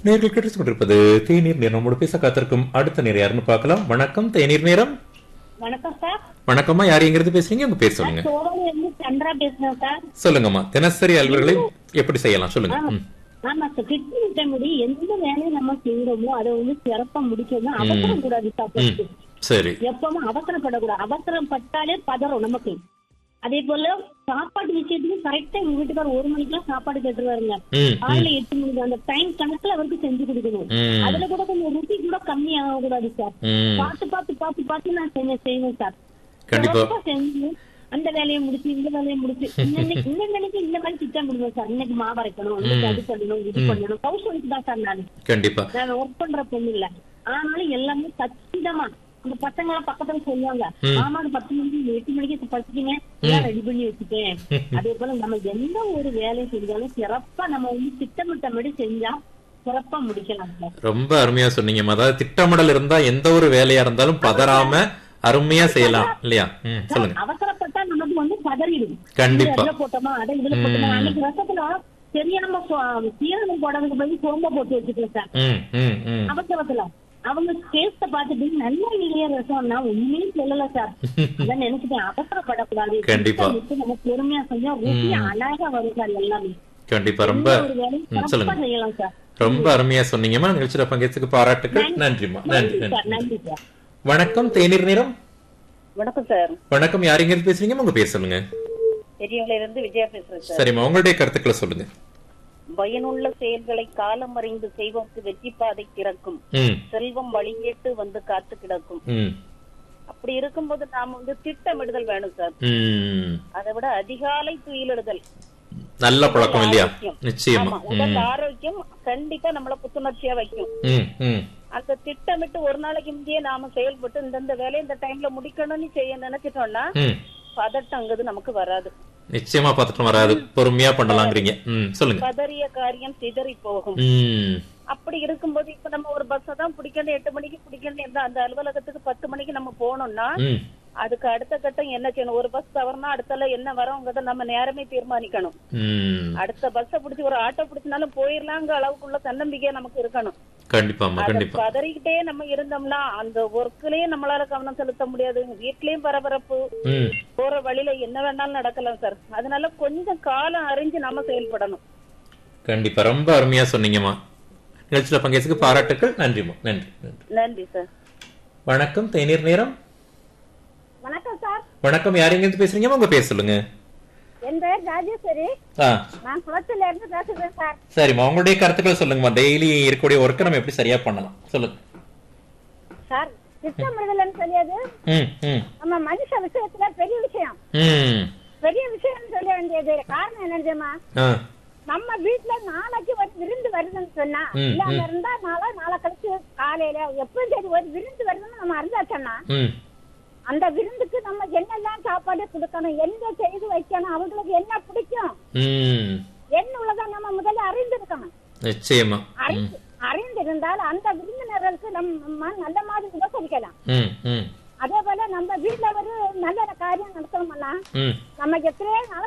நேர்கள் கிடைத்துக் கொண்டிருப்பது தேநீர் நேரம் நம்மோடு பேச காத்திருக்கும் அடுத்த நேரம் யாருன்னு பார்க்கலாம் வணக்கம் தேநீர் நேரம் வணக்கம் சார் வணக்கம்மா யார் எங்கிருந்து பேசுறீங்க உங்க பேர் சொல்லுங்க சோழி இருந்து சந்திரா பேசுறேன் சார் சொல்லுங்கம்மா தினசரி அலுவல்களை எப்படி செய்யலாம் சொல்லுங்க ம். ஆமா சார் திட்டமிட்ட முடி எந்த வேலையை நம்ம செய்யறோமோ அதை வந்து சிறப்பா முடிக்கணும் அவசரம் கூடாது சார் ம். first. சரி எப்பவும் அவசரப்படக்கூடாது அவசரம் பட்டாலே பதறும் நமக்கு அதே போல சாப்பாடு விஷயத்துக்கு கரெக்டா எங்க வீட்டுக்காரர் ஒரு மணிக்கெல்லாம் சாப்பாடு கேட்டுருவாருங்க ம், காலையில எட்டு மணிக்கு அந்த டைம் கணக்குல அவருக்கு செஞ்சு கொடுக்கணும் ம். அதுல கூட கொஞ்சம் ருசி கூட கம்மி ஆக கூடாது சார் ம். பார்த்து பார்த்து பார்த்து பார்த்து நான் செஞ்ச செய்வேன் சார் கண்டிப்பா. சிறப்பா செஞ்சு அந்த வேலையை முடிச்சு இந்த வேலையை முடிச்சு இன்னைக்கு இந்த வேலைக்கு இந்த மாதிரி திட்டம் விடுவேன் சார் இன்னைக்கு மாவு அரைக்கணும் இன்னைக்கு அது பண்ணணும் இது பண்ணணும் ஹவுஸ் ஒய்ஃப் தான் சார் நான் கண்டிப்பா நான் ஒர்க் பண்ற பொண்ணு இல்ல ஆனாலும் எல்லாமே கச்சிதமா அந்த பசங்க எல்லாம் பக்கத்துல சொல்லுவாங்க ஆமா அது பத்து மணிக்கு எட்டு மணிக்கு படிச்சுட்டீங்க எல்லாம் ரெடி பண்ணி வச்சுட்டேன் அதே போல நம்ம எந்த ஒரு வேலையை செஞ்சாலும் சிறப்பா நம்ம வந்து திட்டமிட்டபடி செஞ்சா சிறப்பா முடிக்கலாம் சார் ரொம்ப அருமையா சொன்னீங்கம்மா அதாவது திட்டமிடல் இருந்தா எந்த ஒரு வேலையா இருந்தாலும் பதறாம அருமையா செய்யலாம் இல்லையா ம் சொல்லுங்க அவசரப்பட்டா நமக்கு வந்து பதறிடும் கண்டிப்பா. இதுல போட்டோமா அதை இதுல போட்டோமா அன்னைக்கு ரசத்துல தெரியாம சோ- சீரகம் போடுறதுக்கு பதில் சோம்ப போட்டு வச்சுட்டேன் சார் ம் ம் ம் அவசரத்துல அவங்க டேஸ்ட பார்த்துட்டு நல்ல இல்லையா ரசம் நான் உண்மையும் சொல்லல சார் அதான் நினைச்சிட்டேன் அவசரப்படக்கூடாது கண்டிப்பா. திட்டமிட்டு நம்ம பொறுமையா செஞ்சா ருசி அழகா வரும் சார் எல்லாமே கண்டிப்பா ரொம்ப எந்த ஒரு வேலையும் ம், சிறப்பா சொல்லுங்க செய்யலாம் சார் ரொம்ப அருமையா சொன்னீங்கம்மா நிகழ்ச்சியில பங்கேற்றதுக்கு பாராட்டுக்கள் நன்றிம்மா நன்றி நன்றி சார் நன்றி நன்றி சார் வணக்கம் தேநீர் நேரம் வணக்கம் சார் வணக்கம் யார் எங்கிருந்து பேசுறீங்க உங்க பேர் சொல்லுங்க பெரியவங்கள இருந்து விஜயா பேசுறேன் சார் சரிம்மா உங்களுடைய கருத்துக்களை சொல்லுங்க பயனுள்ள செயல்களை காலம் அறிந்து செய்வோருக்கு வெற்றி பாதை திறக்கும் ம் செல்வம் வழிகேட்டு வந்து காத்து கிடக்கும் ம் அப்படி இருக்கும்போது நாம வந்து திட்டமிடுதல் வேணும் சார் ம் அதை விட அதிகாலை துயிலிடுதல் நல்ல பழக்கம் இல்லையா ஆரோக்கியம். நிச்சயமா ஆமா உடல் ஆரோக்கியம் கண்டிப்பா நம்மள புத்துணர்ச்சியா வைக்கும் ம் ம் அந்த திட்டமிட்டு ஒரு நாளைக்கு முந்தையே நாம செயல்பட்டு இந்தந்த வேலையை இந்த டைம்ல முடிக்கணும்னு செய்ய நினைச்சிட்டோம்னா ம் பதட்டங்கிறது நமக்கு வராது நிச்சயமா பார்த்துட்டு வராது பொறுமையா பண்ணலாங்கிறீங்க ம் சொல்லுங்க பதறிய காரியம் சிதறி போகும் ம் அப்படி இருக்கும்போது இப்ப நம்ம ஒரு பஸ் தான் பிடிக்கணும் எட்டு மணிக்கு பிடிக்கணும் இருந்தா அந்த அலுவலகத்துக்கு பத்து மணிக்கு நம்ம போனோம்னா ம் அதுக்கு அடுத்த கட்டம் என்ன செய்யணும் ஒரு பஸ் தவறுனா அடுத்தல என்ன வரோங்கிறத நம்ம நேரமே தீர்மானிக்கணும் ம் அடுத்த பஸ்ஸ பிடிச்சி ஒரு ஆட்டோ பிடிச்சினாலும் போயிடலாங்க அளவுக்குள்ள தன்னம்பிக்கை நமக்கு இருக்கணும் கண்டிப்பாம்மா அத கண்டிப்பா பதறிக்கிட்டே நம்ம இருந்தோம்னா அந்த ஒர்க்லயும் நம்மளால கவனம் செலுத்த முடியாது வீட்லயும் பரபரப்பு ம் போற வழியில என்ன வேணாலும் நடக்கலாம் சார் அதனால கொஞ்சம் காலம் அறிஞ்சு நம்ம செயல்படணும் கண்டிப்பா ரொம்ப அருமையா சொன்னீங்கம்மா நிகழ்ச்சியில பங்கேற்றதுக்கு பாராட்டுக்கள் நன்றிம்மா நன்றி நன்றி நன்றி சார் வணக்கம் தேநீர் நேரம் வணக்கம் சார் வணக்கம் யார் எங்கிருந்து பேசுறீங்க உங்க பேர் சொல்லுங்க என் பேர் ராஜேஸ்வரி ஆ நான் குளத்துல இருந்து பேசுறேன் சார் சரிம்மா உங்களுடைய கருத்துக்களை சொல்லுங்கம்மா டெய்லி இருக்கக்கூடிய ஒர்க்கை நம்ம எப்படி சரியா பண்ணலாம் சொல்லுங்க சார் திட்டமிடுதல்னு சொல்லியது ம் ம் நம்ம மனுஷ விஷயத்துல பெரிய விஷயம் ம் பெரிய விஷயம் சொல்ல வேண்டியது காரணம் என்ன தெரியுமா ஆ நம்ம வீட்டுல நாளைக்கு ஒரு விருந்து வருதுன்னு சொன்னா ம், இல்லாம இருந்தா நாளை நாளை கழிச்சு காலையில எப்பவும் சரி ஒரு விருந்து வருதுன்னு நம்ம அறிஞ்சாச்சோம்னா ம் அந்த விருந்துக்கு நம்ம என்னெல்லாம் சாப்பாடு கொடுக்கணும் என்ன செய்து வைக்கணும் அவங்களுக்கு என்ன பிடிக்கும் ம் என்ன உள்ளதை நம்ம முதல்ல அறிந்திருக்கணும் நிச்சயமா ம் அறிந்து அறிந்திருந்தால் அந்த விருந்தினர்களுக்கு நம்ம நல்ல மாதிரி உபசரிக்கலாம் ம் ம் அதே போல நம்ம வீட்டுல ஒரு நல்ல காரியம் நடத்தணும்னா ம் நம்ம எத்தனையோ நாள்